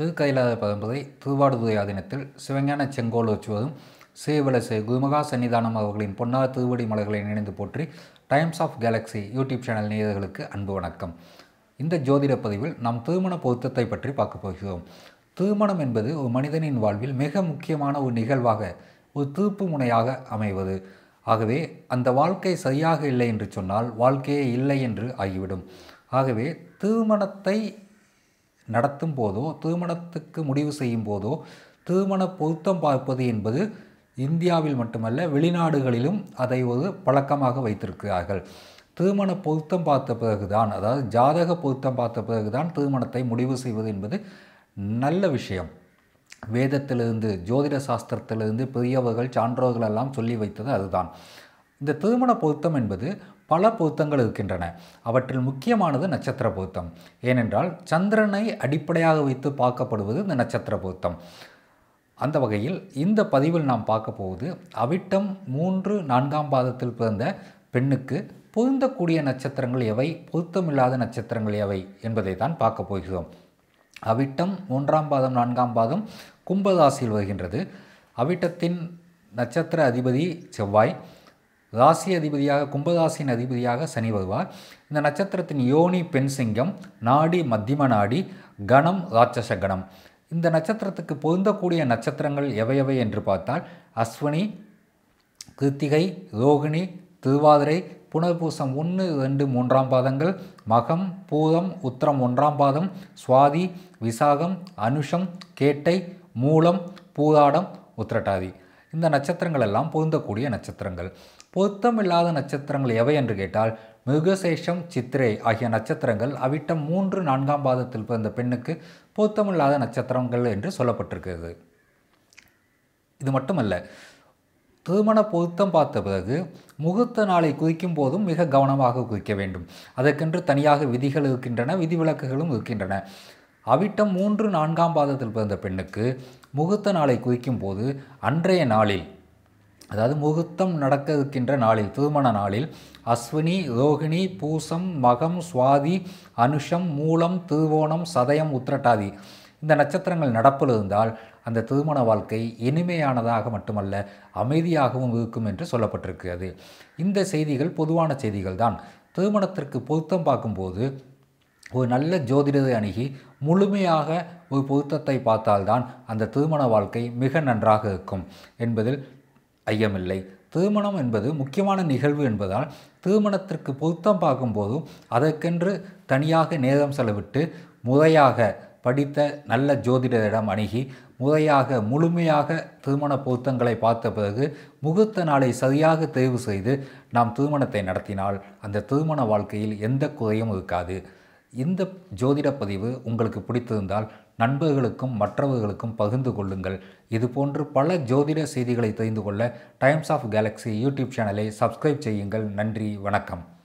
திருக்கைலாத பரம்பரை திருவாடுதுறை தினத்தில் சிவஞான செங்கோல் வச்சுவதும் ஸ்ரீவலசை குருமகா சன்னிதானம் அவர்களின் பொன்னார் திருவடி மலர்களை நினைந்து போற்றி Times of Galaxy YouTube channel நேயர்களுக்கு அன்பு வணக்கம் இந்த ஜோதிட பதிவில் நாம் திருமண பொருத்தத்தை பற்றி பார்க்க போகிறோம் திருமணம் என்பது ஒரு மனிதனின் வாழ்வில் மிக முக்கியமான ஒரு நிகழ்வாக ஒரு திருப்பு முனையாக அமைவது ஆகவே அந்த வாழ்க்கை சரியாக இல்லை என்று சொன்னால் வாழ்க்கையே இல்லை என்று ஆகிவிடும் ஆகவே திருமணத்தை நடத்தும் போதோ திருமணத்துக்கு முடிவு செய்யும் போதோ திருமண பொருத்தம் பார்ப்பது என்பது இந்தியாவில் மட்டுமல்ல வெளிநாடுகளிலும் அதை ஒரு பழக்கமாக வைத்திருக்கிறார்கள் திருமண பொருத்தம் பார்த்த பிறகுதான் அதாவது ஜாதக பொருத்தம் பார்த்த பிறகுதான் திருமணத்தை முடிவு செய்வது என்பது நல்ல விஷயம் வேதத்திலிருந்து ஜோதிட சாஸ்திரத்திலிருந்து பெரியவர்கள் சான்றோர்கள் எல்லாம் சொல்லி வைத்தது அதுதான் இந்த திருமண பொருத்தம் என்பது பல பொருத்தங்கள் இருக்கின்றன அவற்றில் முக்கியமானது நட்சத்திர பொருத்தம் ஏனென்றால் சந்திரனை அடிப்படையாக வைத்து பார்க்கப்படுவது இந்த நட்சத்திர பொருத்தம் அந்த வகையில் இந்த பதிவில் நாம் பார்க்க போவது அவிட்டம் மூன்று நான்காம் பாதத்தில் பிறந்த பெண்ணுக்கு பொருந்தக்கூடிய நட்சத்திரங்கள் எவை பொருத்தமில்லாத நட்சத்திரங்கள் எவை என்பதை தான் பார்க்க போகிறோம் அவிட்டம் மூன்றாம் பாதம் நான்காம் பாதம் கும்பராசியில் வருகின்றது அவிட்டத்தின் நட்சத்திர அதிபதி செவ்வாய் ராசி அதிபதியாக கும்பராசியின் அதிபதியாக சனி வருவார் இந்த நட்சத்திரத்தின் யோனி பெண் சிங்கம் நாடி மத்தியம நாடி கணம் ராட்சச கணம் இந்த நட்சத்திரத்துக்கு பொருந்தக்கூடிய நட்சத்திரங்கள் எவையவை என்று பார்த்தால் அஸ்வினி கிருத்திகை ரோகிணி திருவாதிரை புனர்பூசம் ஒன்று ரெண்டு மூன்றாம் பாதங்கள் மகம் பூதம் உத்திரம் ஒன்றாம் பாதம் சுவாதி விசாகம் அனுஷம் கேட்டை மூலம் பூதாடம் உத்திரட்டாதி இந்த நட்சத்திரங்கள் எல்லாம் பொருந்தக்கூடிய நட்சத்திரங்கள் பொருத்தமில்லாத நட்சத்திரங்கள் எவை என்று கேட்டால் மிருகசேஷம் சித்திரை ஆகிய நட்சத்திரங்கள் அவிட்டம் மூன்று நான்காம் பாதத்தில் பிறந்த பெண்ணுக்கு பொருத்தமில்லாத நட்சத்திரங்கள் என்று சொல்லப்பட்டிருக்கிறது இது மட்டுமல்ல திருமண பொருத்தம் பார்த்த பிறகு முகூர்த்த நாளை குறிக்கும் போதும் மிக கவனமாக குறிக்க வேண்டும் அதற்கென்று தனியாக விதிகள் இருக்கின்றன விதிவிலக்குகளும் இருக்கின்றன அவிட்டம் மூன்று நான்காம் பாதத்தில் பிறந்த பெண்ணுக்கு முகூர்த்த நாளை குறிக்கும் போது அன்றைய நாளில் அதாவது முகூர்த்தம் நடக்க இருக்கின்ற நாளில் திருமண நாளில் அஸ்வினி ரோகிணி பூசம் மகம் சுவாதி அனுஷம் மூலம் திருவோணம் சதயம் உத்திரட்டாதி இந்த நட்சத்திரங்கள் நடப்பில் இருந்தால் அந்த திருமண வாழ்க்கை இனிமையானதாக மட்டுமல்ல அமைதியாகவும் இருக்கும் என்று சொல்லப்பட்டிருக்கிறது இந்த செய்திகள் பொதுவான செய்திகள் தான் திருமணத்திற்கு பொருத்தம் பார்க்கும்போது ஒரு நல்ல ஜோதிடரை அணுகி முழுமையாக ஒரு பொருத்தத்தை பார்த்தால்தான் அந்த திருமண வாழ்க்கை மிக நன்றாக இருக்கும் என்பதில் ஐயமில்லை திருமணம் என்பது முக்கியமான நிகழ்வு என்பதால் திருமணத்திற்கு பொருத்தம் பார்க்கும்போதும் அதற்கென்று தனியாக நேரம் செலவிட்டு முறையாக படித்த நல்ல ஜோதிடரிடம் அணுகி முறையாக முழுமையாக திருமண பொருத்தங்களை பார்த்த பிறகு முகூர்த்த நாளை சரியாக தேர்வு செய்து நாம் திருமணத்தை நடத்தினால் அந்த திருமண வாழ்க்கையில் எந்த குறையும் இருக்காது இந்த ஜோதிட பதிவு உங்களுக்கு பிடித்திருந்தால் நண்பர்களுக்கும் மற்றவர்களுக்கும் பகிர்ந்து கொள்ளுங்கள் இதுபோன்று பல ஜோதிட செய்திகளை தெரிந்து கொள்ள டைம்ஸ் ஆஃப் கேலக்ஸி யூடியூப் சேனலை சப்ஸ்கிரைப் செய்யுங்கள் நன்றி வணக்கம்